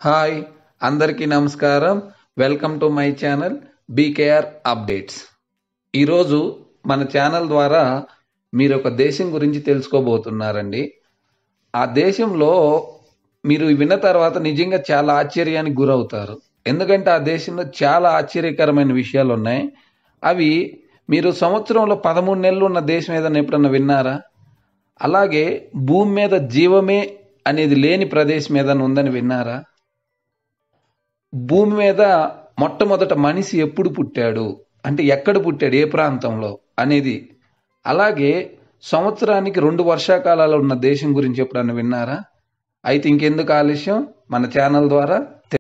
hi అందరికీ నమస్కారం welcome to my channel BKR updates ఈరోజు మన ఛానల్ ద్వారా మీరు ఒక దేశం గురించి తెలుసుకోబోతున్నారండి ఆ దేశంలో మీరు విన్న తర్వాత నిజంగా చాలా ఆశ్చర్యానికి గురవుతారు ఎందుకంటే ఆ దేశంలో చాలా ఆశ్చర్యకరమైన విషయాలు ఉన్నాయి అవి మీరు సంవత్సరంలో పదమూడు నెలలు ఉన్న దేశం ఏదైనా ఎప్పుడన్నా విన్నారా అలాగే భూమి మీద జీవమే అనేది లేని ప్రదేశం ఏదైనా ఉందని విన్నారా భూమి మీద మొట్టమొదట మనిషి ఎప్పుడు పుట్టాడు అంటే ఎక్కడ పుట్టాడు ఏ ప్రాంతంలో అనేది అలాగే సంవత్సరానికి రెండు వర్షాకాలాలు ఉన్న దేశం గురించి ఎప్పుడన్నా విన్నారా అయితే ఇంకెందుకు ఆలస్యం మన ఛానల్ ద్వారా